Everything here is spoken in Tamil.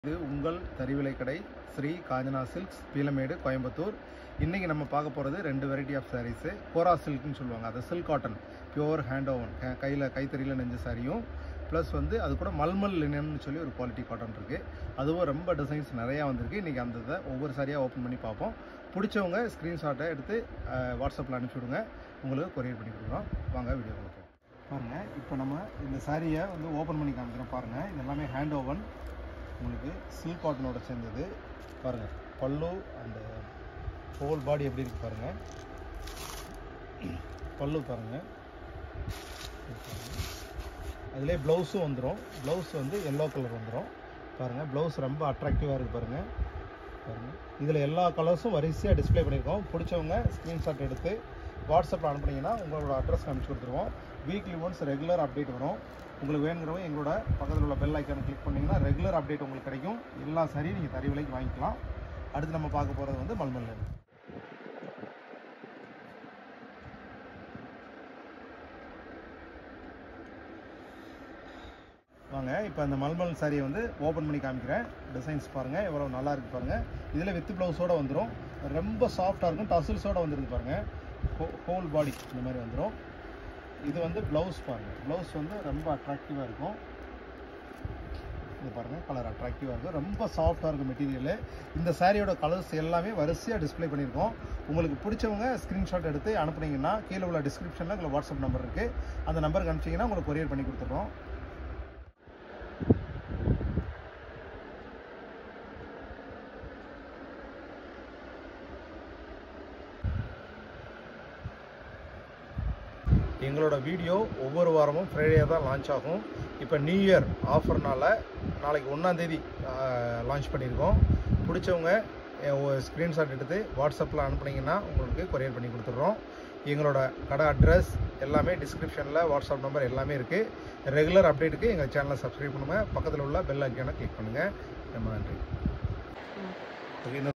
இது உங்கள் தறிவிலை கடை ஸ்ரீ காஞ்சனா சில்க்ஸ் பீலமேடு கோயம்புத்தூர் இன்றைக்கி நம்ம பார்க்க போகிறது ரெண்டு வெரைட்டி ஆஃப் சாரீஸு கோரா சில்க்னு சொல்லுவாங்க அது silk cotton pure hand woven கையில் கைத்தறியில் நெஞ்ச சாரியும் ப்ளஸ் வந்து அது கூட மல்மல் லினன்னு சொல்லி ஒரு குவாலிட்டி காட்டன் இருக்குது அதுவும் ரொம்ப டிசைன்ஸ் நிறையா வந்திருக்கு இன்றைக்கி அந்த இதை ஒவ்வொரு சாரியாக ஓப்பன் பண்ணி பார்ப்போம் பிடிச்சவங்க ஸ்க்ரீன்ஷாட்டை எடுத்து வாட்ஸ்அப்பில் அனுப்பிச்சி விடுங்க உங்களுக்கு கொரியர் பண்ணி கொடுக்குறோம் வாங்க வீடியோ கொடுப்போம் பாருங்கள் இப்போ நம்ம இந்த சாரியை வந்து ஓப்பன் பண்ணி காமிக்கிறோம் பாருங்கள் இது எல்லாமே ஹேண்ட் ஓவன் உங்களுக்கு சில்க் காட்டனோட சேர்ந்தது பாருங்கள் பல்லு அந்த ஹோல் பாடி எப்படி இருக்கு பாருங்கள் பல்லு பாருங்கள் அதிலே ப்ளவுஸும் வந்துடும் ப்ளவுஸ் வந்து எல்லோ கலர் வந்துடும் பாருங்கள் ப்ளவுஸ் ரொம்ப அட்ராக்டிவாக இருக்குது பாருங்கள் பாருங்கள் இதில் எல்லா கலர்ஸும் வரிசையாக டிஸ்ப்ளே பண்ணியிருக்கோம் பிடிச்சவங்க ஸ்க்ரீன்ஷாட் எடுத்து வாட்ஸ்அப்பில் அனுப்புனீங்கன்னா உங்களோட அட்ரஸ் அனுப்பிச்சி கொடுத்துருவோம் வீக்லி ஒன்ஸ் ரெகுலர் அப்டேட் வரும் உங்களுக்கு வேணுங்கிறவங்க எங்களோட பக்கத்தில் உள்ள பெல் ஐக்கானை கிளிக் பண்ணிங்கன்னா ரெகுலர் அப்டேட் உங்களுக்கு கிடைக்கும் எல்லா சரியும் நீங்கள் தறி விலைக்கு வாங்கிக்கலாம் அடுத்து நம்ம பார்க்க போகிறது வந்து மல்மல் லேன் வாங்க இப்போ அந்த மல்மல் சாரியை வந்து ஓப்பன் பண்ணி காமிக்கிறேன் டிசைன்ஸ் பாருங்கள் எவ்வளோ நல்லா இருக்கு பாருங்கள் இதில் வித் ப்ளவுஸோடு வந்துடும் ரொம்ப சாஃப்டாக இருக்கும் டசில்ஸோடு வந்துருக்கு பாருங்கள் ஹோல் பாடி இந்த மாதிரி வந்துடும் இது வந்து ப்ளவுஸ் பாருங்கள் ப்ளவுஸ் வந்து ரொம்ப அட்ராக்டிவாக இருக்கும் இது பாருங்கள் கலர் அட்ராக்டிவாக இருக்கும் ரொம்ப சாஃப்டாக இருக்கும் மெட்டீரியல் இந்த சாரியோட கலர்ஸ் எல்லாமே வரிசையாக டிஸ்ப்ளே பண்ணியிருக்கோம் உங்களுக்கு பிடிச்சவங்க ஸ்க்ரீன்ஷாட் எடுத்து அனுப்புனீங்கன்னா கீழே உள்ள டிஸ்கிரிப்ஷனில் உங்களை வாட்ஸ்அப் நம்பர் இருக்குது அந்த நம்பருக்கு அனுப்பிச்சிங்கன்னா உங்களுக்கு கொரியர் பண்ணி கொடுத்துட்றோம் எங்களோட வீடியோ ஒவ்வொரு வாரமும் ஃப்ரைடே தான் லான்ச் ஆகும் இப்போ நியூ இயர் ஆஃபர்னால நாளைக்கு ஒன்றாந்தேதி லான்ச் பண்ணியிருக்கோம் பிடிச்சவங்க ஸ்க்ரீன்ஷாட் எடுத்து வாட்ஸ்அப்பில் அனுப்புனீங்கன்னா உங்களுக்கு கொரியர் பண்ணி கொடுத்துட்றோம் எங்களோட கடை அட்ரஸ் எல்லாமே டிஸ்கிரிப்ஷனில் வாட்ஸ்அப் நம்பர் எல்லாமே இருக்குது ரெகுலர் அப்டேட்டுக்கு எங்கள் சேனலை சப்ஸ்கிரைப் பண்ணுங்கள் பக்கத்தில் உள்ள பெல் ஐக்கானை கிளிக் பண்ணுங்கள் ரொம்ப நன்றி ஓகே